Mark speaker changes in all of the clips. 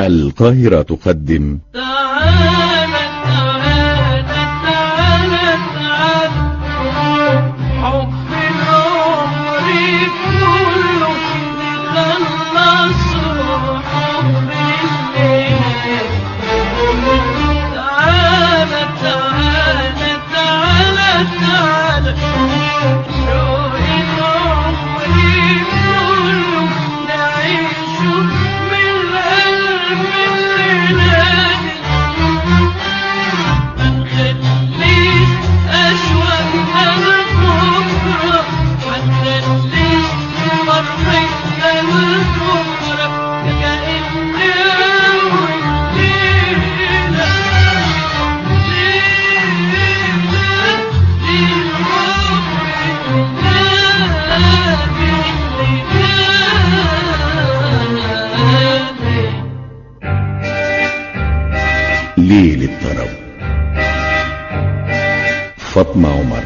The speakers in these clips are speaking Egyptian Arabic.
Speaker 1: القاهرة تقدم
Speaker 2: تعالى تعالى تعالى تعالى حب العمر كله نخلصه حب الليل تعالى تعالى تعالى تعالى شوق العمر كله نعيشه من قلب الليالي منخليش أشواقنا لبكرة منخليش فرحتنا لبكرة كأن أول ليلة ليلة للعمر
Speaker 1: ليل الطرب فاطمة عمر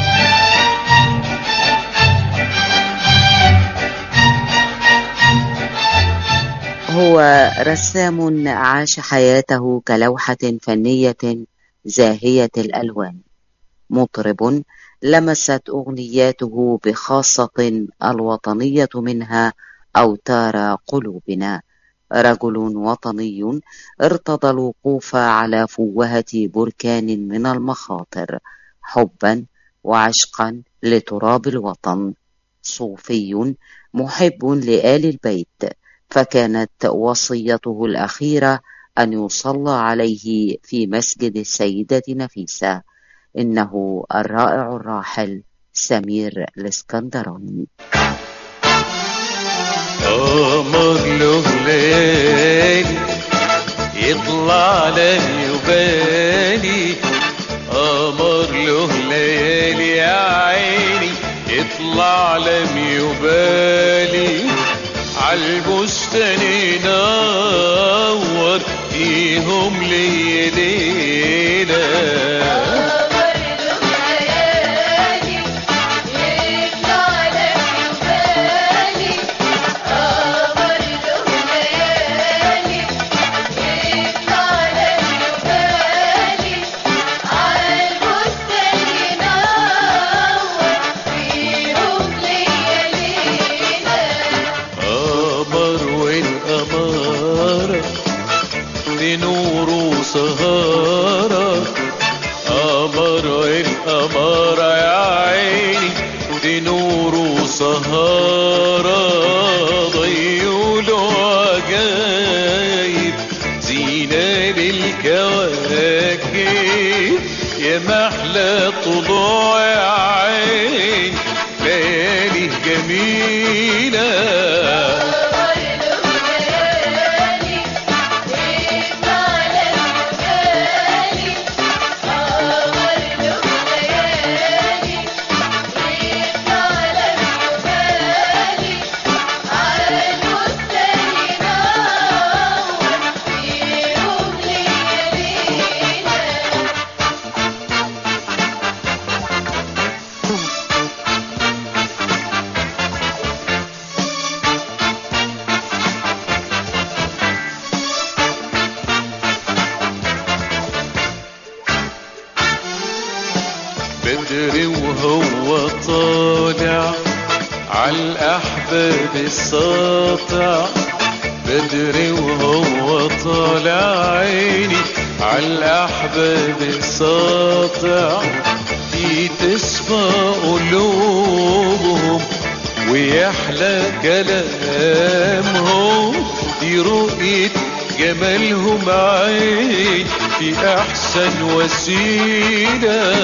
Speaker 3: هو رسام عاش حياته كلوحة فنية زاهية الألوان مطرب لمست أغنياته بخاصة الوطنية منها أوتار قلوبنا رجل وطني ارتضى الوقوف على فوهة بركان من المخاطر حبا وعشقا لتراب الوطن صوفي محب لآل البيت فكانت وصيته الأخيرة أن يصلى عليه في مسجد السيدة نفيسة إنه الرائع الراحل سمير الاسكندراني
Speaker 4: قمر له ليل يطلع لي وبالي قمر له ليل يا عيني يطلع لي وبالي عالبستان ينور فيهم لي ليله قمر والقمارة بنور وسهارة قمر والقمارة يا عيني بنور وسهارة ضيوا له عجايب زينة للكواكب يا محلى طلوع يا عين ليالي جميلة بدري وهو طالع عالأحباب الساطع بدري وهو طالع عيني عالأحباب الساطع دي تصفى قلوبهم ويحلى كلامهم دي رؤية جمالهم عين في أحسن وسيلة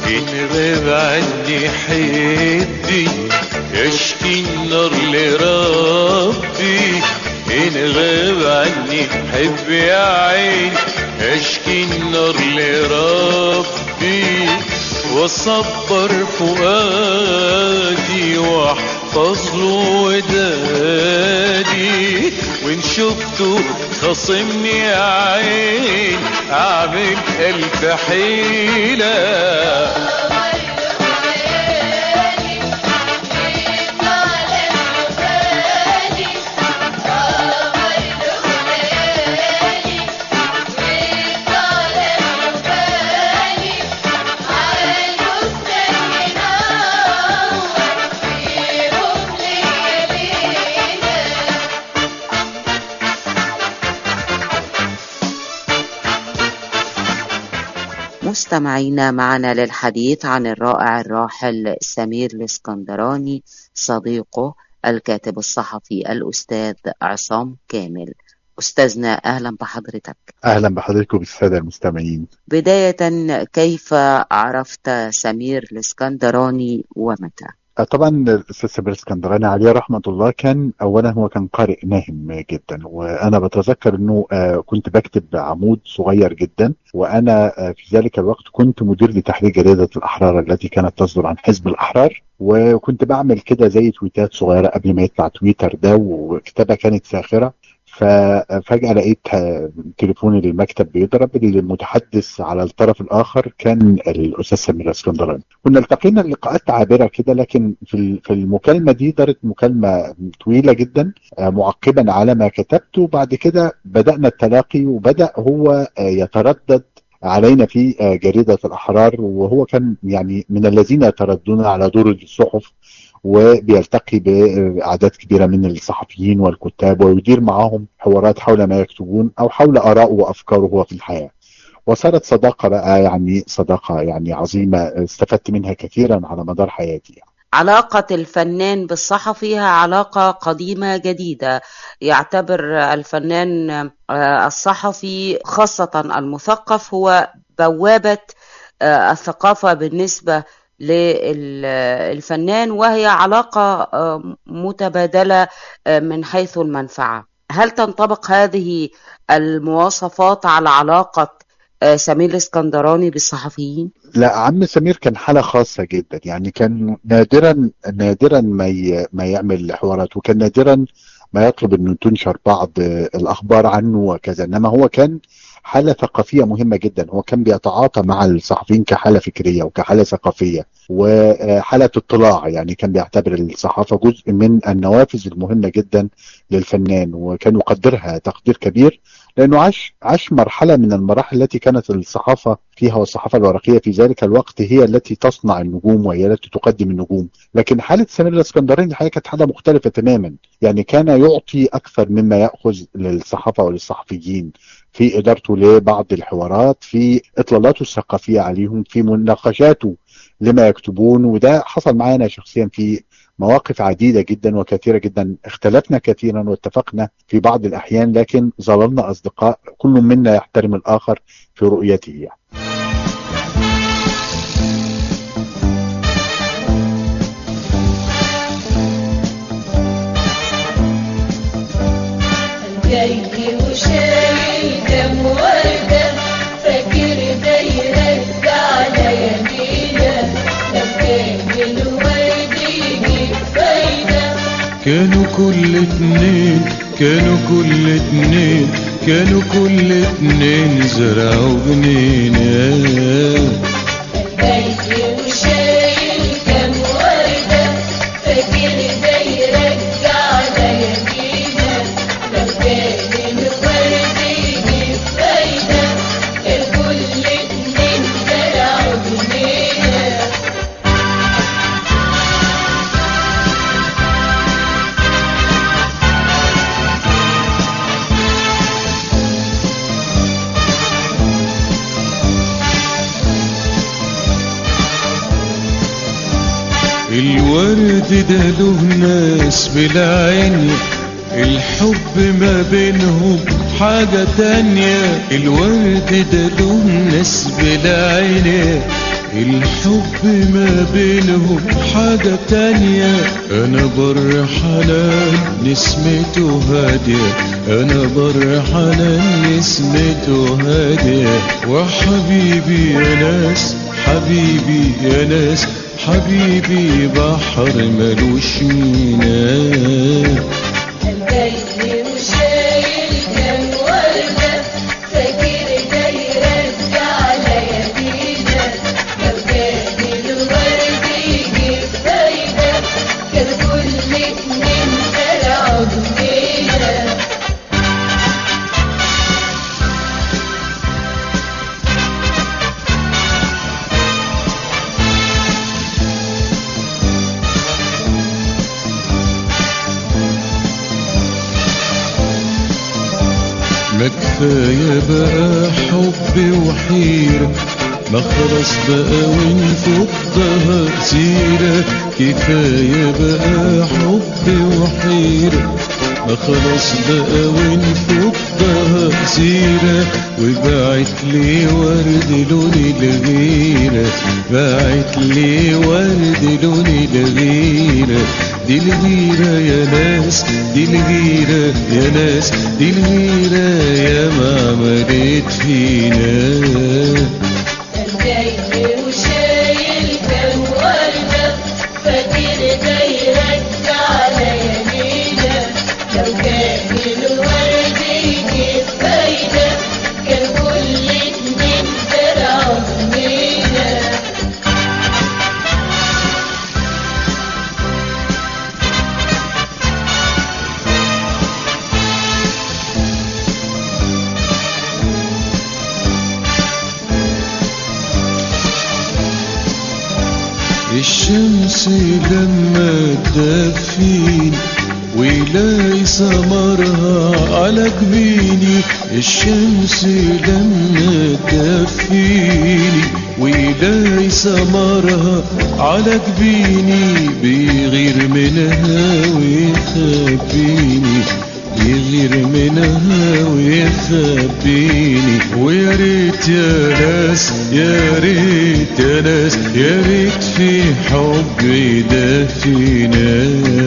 Speaker 4: إن غاب عني حدي يشكي النار لربي إن غاب عني حب يا عين يشكي النار لربي وصبر فؤادي واحفظ له ودادي وان شفته خصمني يا عين اعمل الف حيله
Speaker 3: مستمعينا معنا للحديث عن الرائع الراحل سمير الاسكندراني صديقه الكاتب الصحفي الأستاذ عصام كامل أستاذنا أهلا بحضرتك
Speaker 5: اهلا بحضرتك وبالساده المستمعين
Speaker 3: بداية كيف عرفت سمير الاسكندراني ومتى؟
Speaker 5: آه، طبعا الاستاذ سمير الاسكندراني عليه رحمه الله كان اولا هو كان قارئ ناهم جدا وانا بتذكر انه آه، كنت بكتب عمود صغير جدا وانا آه، في ذلك الوقت كنت مدير لتحرير جريده الاحرار التي كانت تصدر عن حزب الاحرار وكنت بعمل كده زي تويتات صغيره قبل ما يطلع تويتر ده وكتابه كانت ساخره ففجأة لقيت آه، تليفوني للمكتب بيضرب المتحدث على الطرف الآخر كان الأستاذ سمير الاسكندراني كنا التقينا لقاءات عابرة كده لكن في ال- في المكالمة دي دارت مكالمة طويلة جدا آه، معقبا على ما كتبت وبعد كده بدأنا التلاقي وبدأ هو آه، يتردد علينا في آه، جريدة الأحرار وهو كان يعني من الذين يترددون على دور الصحف وبيلتقي بأعداد كبيرة من الصحفيين والكتاب ويدير معهم حوارات حول ما يكتبون أو حول آرائه وأفكاره هو في الحياة وصارت صداقة بقى يعني صداقة يعني عظيمة استفدت منها كثيرا على مدار حياتي يعني.
Speaker 3: علاقة الفنان بالصحفي هي علاقة قديمة جديدة يعتبر الفنان آه، الصحفي خاصة المثقف هو بوابة آه، الثقافة بالنسبة للفنان وهي علاقة آه، متبادلة آه، من حيث المنفعة هل تنطبق هذه المواصفات على علاقة آه، سمير الاسكندراني بالصحفيين؟
Speaker 5: لا عم سمير كان حالة خاصة جدا يعني كان نادرا نادرا ما ي... ما يعمل حوارات وكان نادرا ما يطلب انه تنشر بعض آه، الاخبار عنه وكذا انما هو كان حالة ثقافية مهمة جدا هو كان بيتعاطى مع الصحفيين كحالة فكرية وكحالة ثقافية وحالة اطلاع يعني كان بيعتبر الصحافة جزء من النوافذ المهمة جدا للفنان وكان يقدرها تقدير كبير لانه عاش عاش مرحله من المراحل التي كانت الصحافه فيها والصحافه الورقيه في ذلك الوقت هي التي تصنع النجوم وهي التي تقدم النجوم، لكن حاله سمير الاسكندراني الحقيقه كانت حاله مختلفه تماما، يعني كان يعطي اكثر مما ياخذ للصحافه وللصحفيين في ادارته لبعض الحوارات، في اطلالاته الثقافيه عليهم، في مناقشاته لما يكتبون وده حصل معانا شخصيا في مواقف عديدة جدا وكثيرة جدا اختلفنا كثيرا واتفقنا في بعض الأحيان لكن ظللنا أصدقاء كل منا يحترم الآخر في رؤيته يعني.
Speaker 2: جاي وشايل كام وردة فاكر ده يرجع على يمينة لو كان الورد يجيب فايدة
Speaker 4: كانوا كل اتنين كانوا كل اتنين كانوا كل اتنين زرعوا جنينة
Speaker 2: جاي وشايل كام وردة فاكر ده يرجع على يمينة لو كان الورد يجيب فايدة الكل اتنين زرعوا جنينة
Speaker 4: الورد ده له ناس بالعين الحب ما بينهم حاجة تانية الورد ده له ناس بالعين الحب ما بينهم حاجة تانية أنا بر حنان نسمته هادية أنا بر حنان نسمته هادية وحبيبي يا ناس حبيبي يا ناس حبيبي بحر ملوش ميناء
Speaker 2: جاي وشايل كام وردة فاكر ده يرجع ليالينا لو كان الورد يجيب فايدة كان كل اتنين زرعوا جنينة
Speaker 4: ما كفاية بقى حب وحيرة ما خلاص بقى ونفضها سيرة كفاية بقى حب وحيرة ما خلاص بقى ونفضها سيرة وبعت لي ورد لون الغيرة بعت لي ورد لون الغيرة دي الغيرة يا ناس دي الغيرة يا ناس دي الغيرة يا ما عملت فينا
Speaker 2: جاي وشايل كام وردة فاكر ده يرجع ليالينا لو كان الورد يجيب فايدة كان كل اتنين زرعوا جنينة
Speaker 4: الشمس لما تدفيني ويلاقي ثمرها على جبيني الشمس لما تدفيني ويلاقي ثمرها على جبيني بيغير منها ويخبيني يغير منها ويخبيني ويا ريت يا ناس يا ريت يا ناس يا ريت في حب يدفينا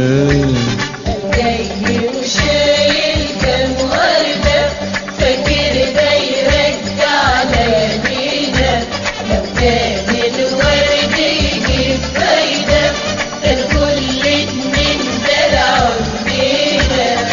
Speaker 2: جاي وشايل كام وردة فاكر ده يرجع ليالينا لو كان الورد يجيب فايدة كان كل اتنين زرعوا جنينة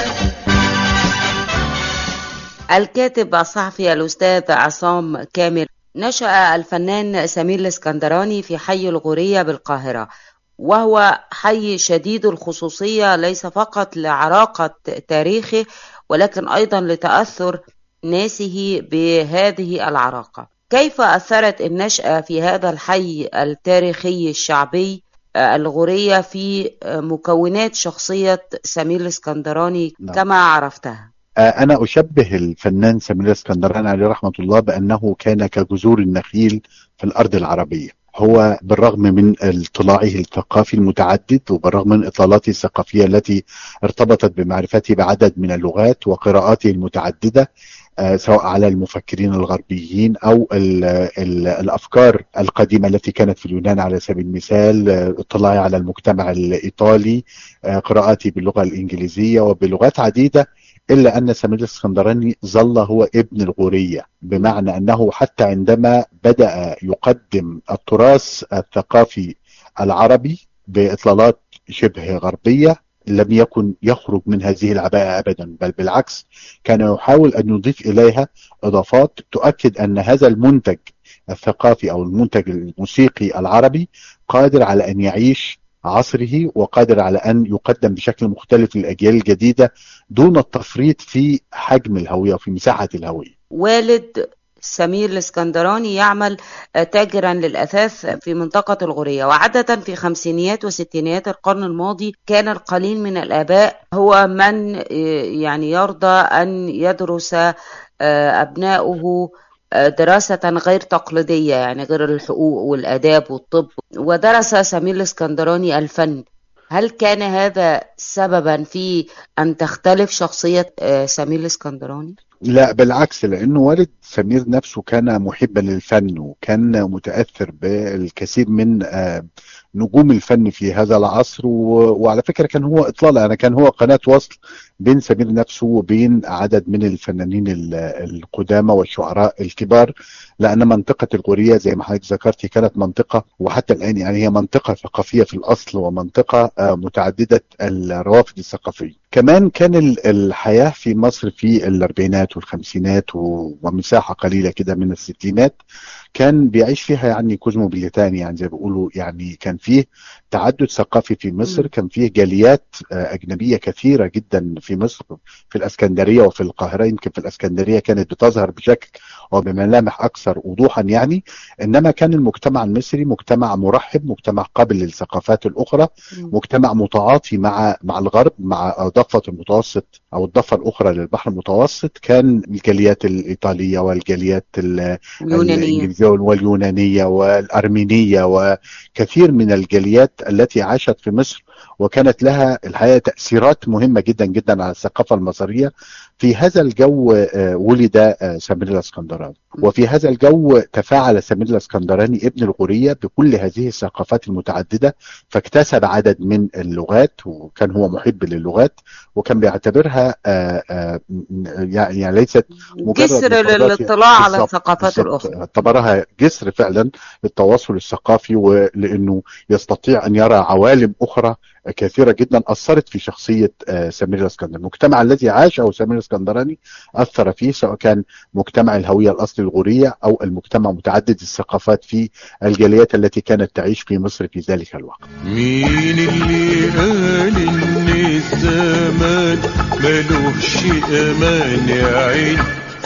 Speaker 3: الكاتب الصحفي الأستاذ عصام كامل نشأ الفنان سمير الاسكندراني في حي الغورية بالقاهرة وهو حي شديد الخصوصية ليس فقط لعراقة تاريخه ولكن أيضا لتأثر ناسه بهذه العراقة كيف أثرت النشأة في هذا الحي التاريخي الشعبي آه، الغورية في آه، مكونات شخصية سمير الاسكندراني
Speaker 5: نعم.
Speaker 3: كما عرفتها
Speaker 5: آه، أنا أشبه الفنان سمير اسكندراني عليه رحمة الله بأنه كان كجذور النخيل في الأرض العربية هو بالرغم من اطلاعه الثقافي المتعدد وبالرغم من إطلالاته الثقافية التي ارتبطت بمعرفته بعدد من اللغات وقراءاته المتعددة آه، سواء على المفكرين الغربيين أو ال ال الأفكار القديمة التي كانت في اليونان على سبيل المثال آه، اطلاعي على المجتمع الإيطالي آه، قراءاتي باللغة الإنجليزية وبلغات عديدة إلا أن سمير الاسكندراني ظل هو ابن الغورية بمعنى أنه حتى عندما بدأ يقدم التراث الثقافي العربي بإطلالات شبه غربية لم يكن يخرج من هذه العباءة أبدا بل بالعكس كان يحاول أن يضيف إليها إضافات تؤكد أن هذا المنتج الثقافي أو المنتج الموسيقي العربي قادر على أن يعيش عصره وقادر على أن يقدم بشكل مختلف للأجيال الجديدة دون التفريط في حجم الهوية وفي مساحة الهوية
Speaker 3: والد سمير الاسكندراني يعمل آه، تاجرا للأثاث في منطقة الغورية وعادة في خمسينيات وستينيات القرن الماضي كان القليل من الآباء هو من آه، يعني يرضى أن يدرس آه، أبناؤه آه، دراسة غير تقليدية يعني غير الحقوق والآداب والطب ودرس سمير الاسكندراني الفن هل كان هذا سببا في أن تختلف شخصية آه، سمير الاسكندراني؟
Speaker 5: لا بالعكس لانه والد سمير نفسه كان محبا للفن وكان متاثر بالكثير من آه، نجوم الفن في هذا العصر و- وعلى فكره كان هو اطلاله انا كان هو قناه وصل بين سمير نفسه وبين عدد من الفنانين ال- القدامى والشعراء الكبار لان منطقه الغوريه زي ما حضرتك ذكرتي كانت منطقه وحتى الان يعني هي منطقه ثقافيه في الاصل ومنطقه آه، متعدده الروافد الثقافيه. كمان كان ال- الحياه في مصر في الاربعينات والخمسينات و- ومساحه قليله كده من الستينات كان بيعيش فيها يعني كوزموبوليتان يعني زي ما بيقولوا يعني كان فيه تعدد ثقافي في مصر
Speaker 3: مم.
Speaker 5: كان فيه جاليات آه، أجنبية كثيرة جدا في مصر في الإسكندرية وفي القاهرة يمكن في الإسكندرية كانت بتظهر بشكل وبملامح أكثر وضوحا يعني إنما كان المجتمع المصري مجتمع مرحب مجتمع قابل للثقافات الأخرى
Speaker 3: مم.
Speaker 5: مجتمع متعاطي مع مع الغرب مع ضفة المتوسط أو الضفة الأخرى للبحر المتوسط كان الجاليات الإيطالية والجاليات ال-
Speaker 3: اليونانية
Speaker 5: الإنجليزية واليونانية والأرمينية وكثير من الجاليات التي عاشت في مصر وكانت لها الحقيقة تأثيرات مهمة جدا جدا على الثقافة المصرية في هذا الجو آه، ولد آه، سمير الاسكندراني وفي هذا الجو تفاعل سمير الاسكندراني ابن الغورية بكل هذه الثقافات المتعددة فاكتسب عدد من اللغات وكان هو محب للغات وكان بيعتبرها آه، آه، م- يعني يعني ليست مجرد
Speaker 3: جسر
Speaker 5: مفردات
Speaker 3: للاطلاع على
Speaker 5: بالظبط،
Speaker 3: الثقافات
Speaker 5: بالظبط.
Speaker 3: الأخرى
Speaker 5: اعتبرها جسر فعلا للتواصل الثقافي ولانه يستطيع ان يرى عوالم اخرى كثيره جدا اثرت في شخصيه آه، سمير الاسكندراني، المجتمع الذي عاشه سمير الاسكندراني اثر فيه سواء كان مجتمع الهويه الاصلي الغوريه او المجتمع متعدد الثقافات في الجاليات التي كانت تعيش في مصر في ذلك الوقت.
Speaker 4: مين اللي قال ان الزمان ملوش امان يا عين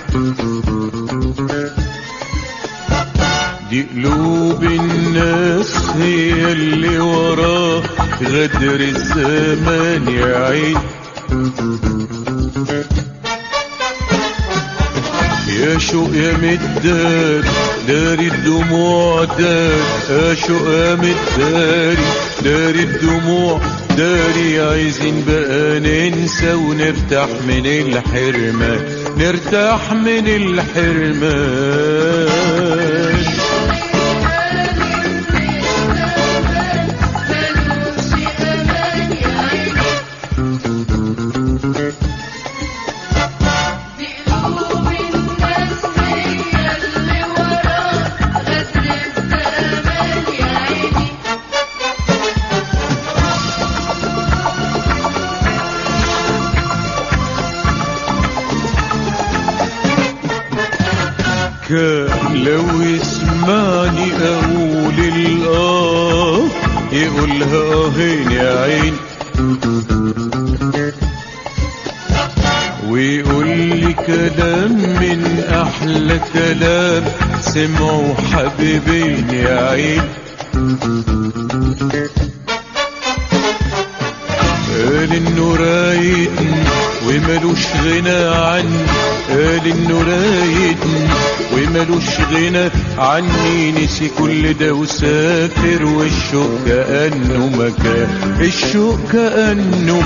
Speaker 4: دي قلوب الناس هي اللي وراه غدر الزمان يا عين يا شوق يا مدار داري الدموع دار يا شوق يا مداري داري الدموع داري عايزين بقى ننسى ونرتاح من الحرمان نرتاح من الحرمان كان لو يسمعني اقول الاه يقولها اهين يا عين ويقول لي كلام من احلى كلام سمعوا حبيبين يا عين قال انه رايدني وملوش غنى عني قال انه رايدني وملوش غنى عني نسي كل ده وسافر والشوق كأنه مكان الشوق كأنه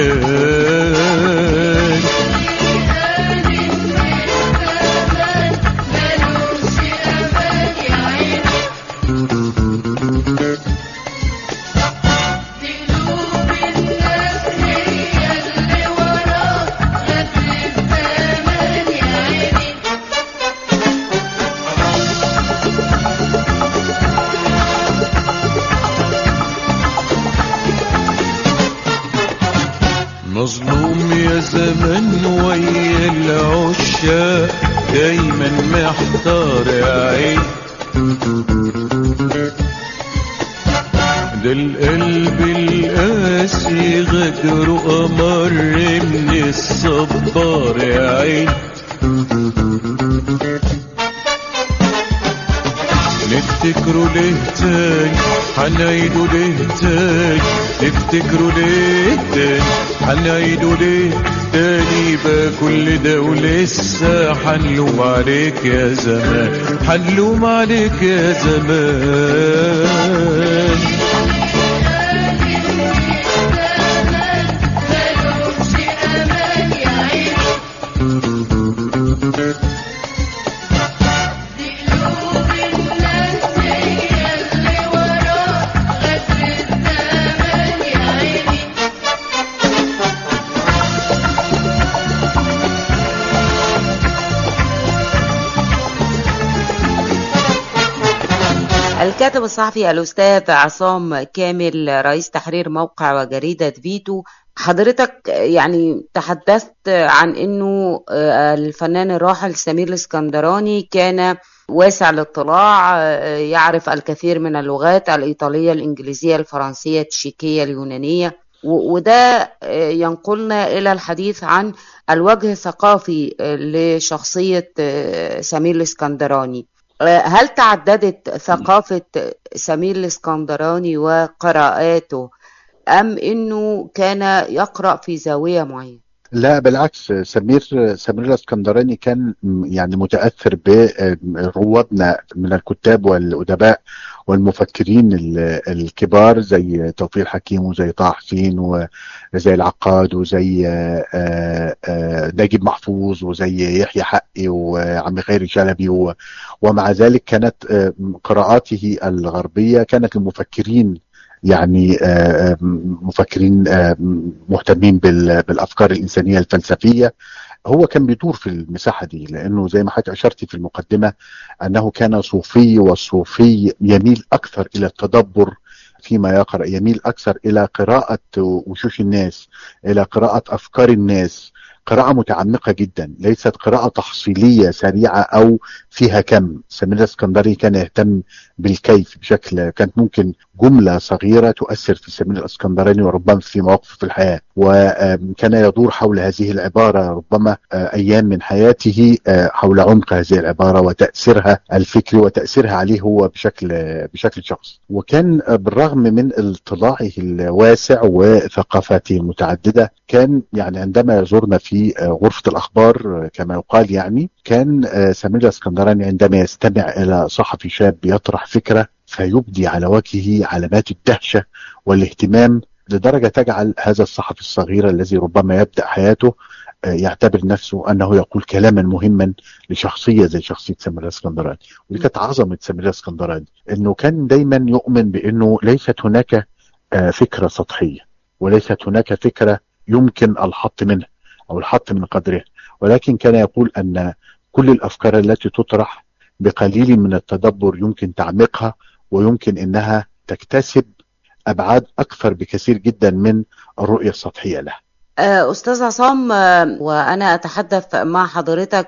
Speaker 4: مكان مظلوم يا زمن ويا العشاق دايما محتار يا عين ده القلب القاسي غدره أمر من الصبار يا عين نفتكروا ليه تاني حنعيدوا ليه تاني نفتكروا ليه تاني حنعيدوا ليه تاني بقى كل ده ولسه حنلوم عليك يا زمان حنلوم عليك يا زمان
Speaker 3: الكاتب الصحفي الأستاذ عصام كامل رئيس تحرير موقع وجريدة فيتو حضرتك يعني تحدثت عن أنه الفنان الراحل سمير الاسكندراني كان واسع الاطلاع يعرف الكثير من اللغات الإيطالية الإنجليزية الفرنسية التشيكية اليونانية وده ينقلنا إلى الحديث عن الوجه الثقافي لشخصية سمير الاسكندراني هل تعددت ثقافة سمير الاسكندراني وقراءاته أم أنه كان يقرأ في زاوية معينة؟
Speaker 5: لا بالعكس سمير سمير الاسكندراني كان يعني متاثر بروادنا من الكتاب والادباء والمفكرين الكبار زي توفيق الحكيم وزي طه حسين وزي العقاد وزي نجيب محفوظ وزي يحيى حقي وعمي خيري شلبي ومع ذلك كانت قراءاته الغربيه كانت المفكرين يعني مفكرين مهتمين بالافكار الانسانيه الفلسفيه هو كان بيدور في المساحه دي لانه زي ما حضرتك اشرتي في المقدمه انه كان صوفي والصوفي يميل اكثر الى التدبر فيما يقرا يميل اكثر الى قراءه وشوش الناس الى قراءه افكار الناس قراءة متعمقة جدا ليست قراءة تحصيلية سريعة أو فيها كم سمير الاسكندري كان يهتم بالكيف بشكل كانت ممكن جملة صغيرة تؤثر في سمير الاسكندراني وربما في مواقف في الحياة وكان يدور حول هذه العبارة ربما أيام من حياته حول عمق هذه العبارة وتأثيرها الفكري وتأثيرها عليه هو بشكل بشكل شخصي وكان بالرغم من اطلاعه الواسع وثقافاته المتعددة كان يعني عندما يزورنا في غرفة الأخبار كما يقال يعني كان سمير الاسكندراني عندما يستمع إلى صحفي شاب يطرح فكرة فيبدي على وجهه علامات الدهشة والاهتمام لدرجة تجعل هذا الصحفي الصغير الذي ربما يبدأ حياته يعتبر نفسه أنه يقول كلاما مهما لشخصية زي شخصية سمير الاسكندراني ودي كانت عظمة سمير الاسكندراني أنه كان دايما يؤمن بأنه ليست هناك فكرة سطحية وليست هناك فكرة يمكن الحط منها أو الحط من قدرها ولكن كان يقول أن كل الأفكار التي تطرح بقليل من التدبر يمكن تعميقها ويمكن انها تكتسب ابعاد اكثر بكثير جدا من الرؤيه السطحيه لها.
Speaker 3: استاذ عصام وانا اتحدث مع حضرتك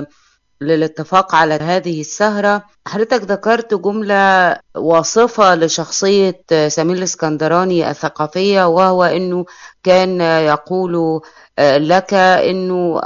Speaker 3: للاتفاق على هذه السهرة حضرتك ذكرت جملة واصفة لشخصية سمير الاسكندراني الثقافية وهو أنه كان يقول لك أنه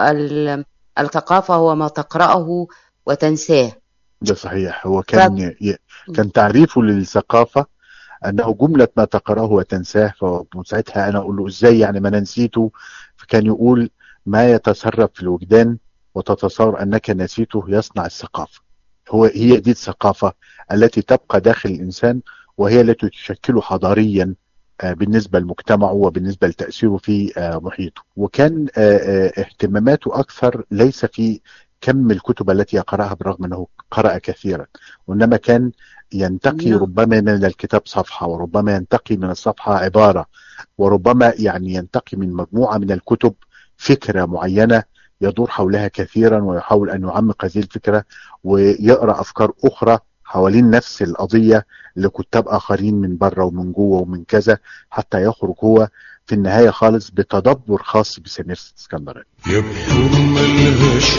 Speaker 3: الثقافة هو ما تقرأه وتنساه
Speaker 5: ده صحيح هو كان ي... كان تعريفه للثقافه انه جمله ما تقراه وتنساه فساعتها انا اقول له ازاي يعني ما انا نسيته فكان يقول ما يتسرب في الوجدان وتتصور انك نسيته يصنع الثقافه هو هي دي الثقافه التي تبقى داخل الانسان وهي التي تشكله حضاريا بالنسبه لمجتمعه وبالنسبه لتاثيره في محيطه وكان اهتماماته اكثر ليس في كم الكتب التي يقرأها بالرغم أنه قرأ كثيرا وإنما كان ينتقي
Speaker 3: نعم.
Speaker 5: ربما من الكتاب صفحة وربما ينتقي من الصفحة عبارة وربما يعني ينتقي من مجموعة من الكتب فكرة معينة يدور حولها كثيرا ويحاول أن يعمق هذه الفكرة ويقرأ أفكار أخرى حوالين نفس القضية لكتاب آخرين من بره ومن جوه ومن كذا حتى يخرج هو في النهاية خالص بتدبر خاص بسمير اسكندراني
Speaker 4: يا بحور ملهاش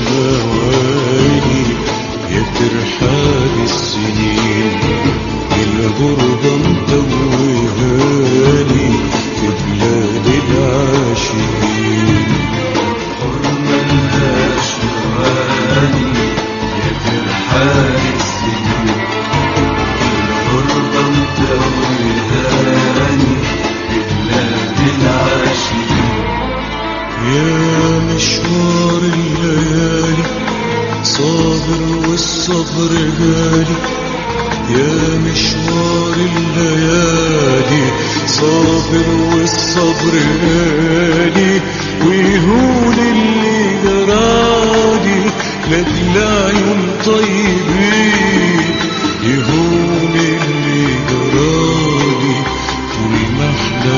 Speaker 4: موالي يا ترحال السنين الغربة متوهالي في بلاد العاشقين بحور ملهاش موالي يا ترحال السنين الغربة متوهالي في بلاد العاشقين يا مشوار الليالي صابر والصبر غالي يا مشوار الليالي صابر والصبر غالي ويهون اللي جرالي لاجل عيون طيبين يهون اللي جرالي طول ما احنا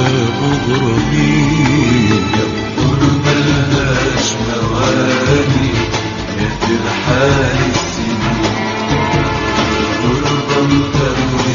Speaker 4: مغرمين يا بحور ملهاش موالي يا ترحال السنين غربة متوهة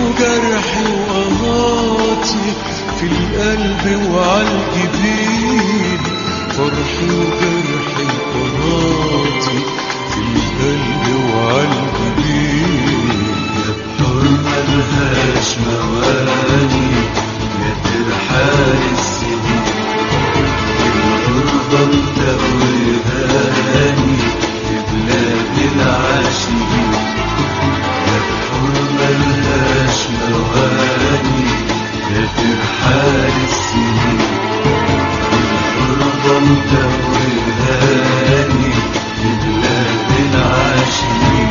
Speaker 6: وجرحي وقهاتي في القلب وعالجبين فرحي وجرحي وقهاتي في القلب وعالجبين
Speaker 7: حرمة ملهاش مواني يا ترحال السنين الغربة متوهاني في بلاد العاشقين يا حرمة ملهاش مواني يا ترحال السنين الغربة متوهاني في بلاد العاشقين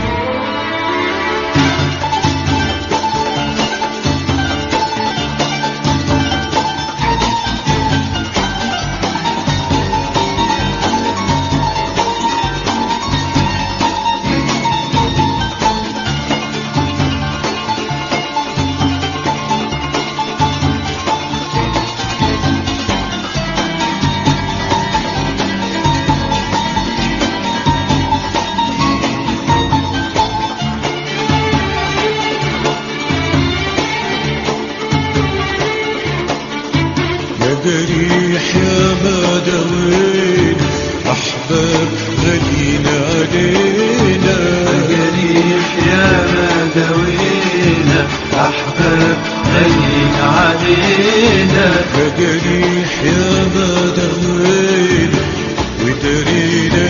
Speaker 6: يا جريح يا ما دوين أحباب غاليين علينا
Speaker 7: جريح يا ما دوينا أحباب غاليين علينا
Speaker 6: يا جريح يا ما دوين ودرينا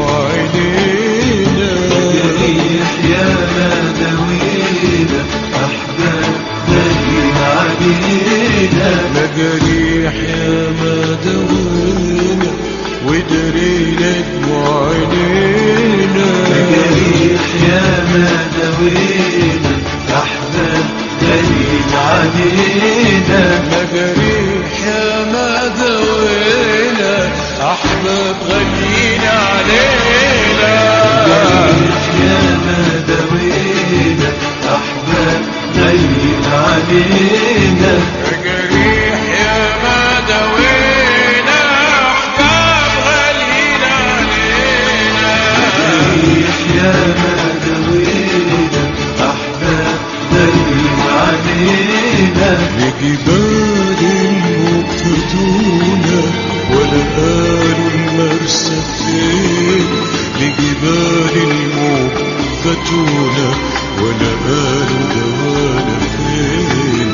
Speaker 6: المعينينا
Speaker 7: جريح يا ما دوينا أحباب غاليين علينا
Speaker 6: يا جريح يا ما دوينا ودرينا المعينينا
Speaker 7: جريح يا ما دوينا أحباب غاليين علينا
Speaker 6: مجاريح يا ما دوينا احباب غاليين علينا
Speaker 7: يا ما دوينا أحباب غاليين علينا
Speaker 6: مجاريح يا ما دوينا احباب غاليين علينا
Speaker 7: جريح يا ما دوينا أحباب غاليين علينا
Speaker 6: لجبال المقتدون ولا قالوا المرسى فين لجبال المقتدون ولا قالوا دوانا فين